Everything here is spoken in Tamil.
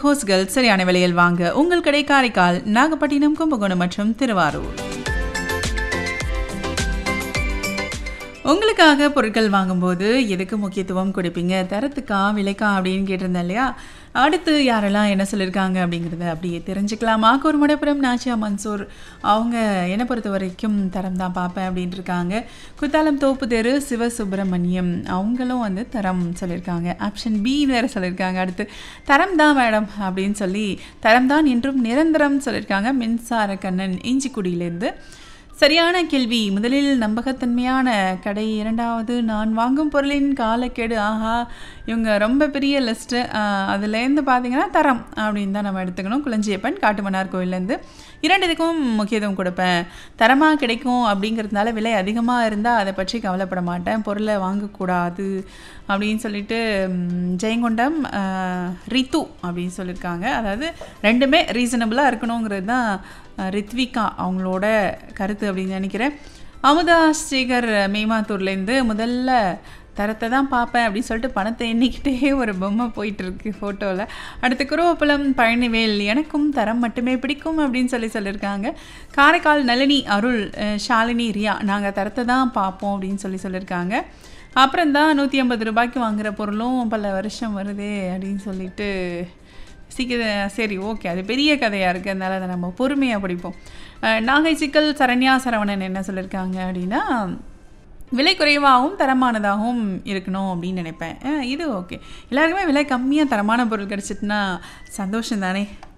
ஹோஸ்கள் சரியான விலையில் வாங்க உங்கள் கடை காரைக்கால் நாகப்பட்டினம் கும்பகோணம் மற்றும் திருவாரூர் உங்களுக்காக பொருட்கள் வாங்கும்போது எதுக்கு முக்கியத்துவம் கொடுப்பீங்க தரத்துக்கா விலைக்கா அப்படின்னு கேட்டிருந்தேன் இல்லையா அடுத்து யாரெல்லாம் என்ன சொல்லியிருக்காங்க அப்படிங்கிறத அப்படியே தெரிஞ்சுக்கலாமா ஒரு முடப்புறம் நாச்சியா மன்சூர் அவங்க என்னை பொறுத்த வரைக்கும் தரம் தான் பார்ப்பேன் அப்படின்ட்டு இருக்காங்க குத்தாலம் தோப்பு தெரு சிவசுப்பிரமணியம் அவங்களும் வந்து தரம் சொல்லியிருக்காங்க ஆப்ஷன் பி வேறு சொல்லியிருக்காங்க அடுத்து தரம் தான் மேடம் அப்படின்னு சொல்லி தரம் தான் என்றும் நிரந்தரம் சொல்லியிருக்காங்க மின்சார கண்ணன் இஞ்சிக்குடியிலேருந்து சரியான கேள்வி முதலில் நம்பகத்தன்மையான கடை இரண்டாவது நான் வாங்கும் பொருளின் காலக்கெடு ஆஹா இவங்க ரொம்ப பெரிய லிஸ்ட்டு அதுலேருந்து பார்த்தீங்கன்னா தரம் அப்படின்னு தான் நம்ம எடுத்துக்கணும் குளஞ்சியப்பன் காட்டுமன்னார் கோயிலேருந்து இரண்டு இதுக்கும் முக்கியத்துவம் கொடுப்பேன் தரமாக கிடைக்கும் அப்படிங்கிறதுனால விலை அதிகமாக இருந்தால் அதை பற்றி கவலைப்பட மாட்டேன் பொருளை வாங்கக்கூடாது அப்படின்னு சொல்லிட்டு ம், ஜெயங்கொண்டம் ஆஹ், ரித்து அப்படின்னு சொல்லியிருக்காங்க அதாவது ரெண்டுமே ரீசனபிளாக இருக்கணுங்கிறது தான் அஹ், ரித்விகா அவங்களோட கருத்து அப்படின்னு நினைக்கிறேன் அமுதா ஸ்ரீகர் மேமாத்தூர்லேருந்து முதல்ல தரத்தை தான் பார்ப்பேன் அப்படின்னு சொல்லிட்டு பணத்தை எண்ணிக்கிட்டே ஒரு பொம்மை போயிட்டு இருக்கு ஃபோட்டோவில் அடுத்து குருவப்பலம் பழனிவேல் எனக்கும் தரம் மட்டுமே பிடிக்கும் அப்படின்னு சொல்லி சொல்லியிருக்காங்க காரைக்கால் நளினி அருள் அஹ், ஷாலினி ரியா நாங்கள் தரத்தை தான் பார்ப்போம் அப்படின்னு சொல்லி சொல்லியிருக்காங்க அப்புறம் தான் நூற்றி ஐம்பது ரூபாய்க்கு வாங்குற பொருளும் பல வருஷம் வருதே அப்படின்னு சொல்லிட்டு சீக்கிரம் சரி ஓகே அது பெரிய கதையாக இருக்குது அதனால் அதை நம்ம பொறுமையாக படிப்போம் அஹ், நாகை சிக்கல் சரண்யா சரவணன் என்ன சொல்லியிருக்காங்க அப்படின்னா விலை குறைவாகவும் தரமானதாகவும் இருக்கணும் அப்படின்னு நினைப்பேன் அஹ், இது ஓகே எல்லாருக்குமே விலை கம்மியாக தரமான பொருள் கிடச்சிட்டுனா சந்தோஷம் தானே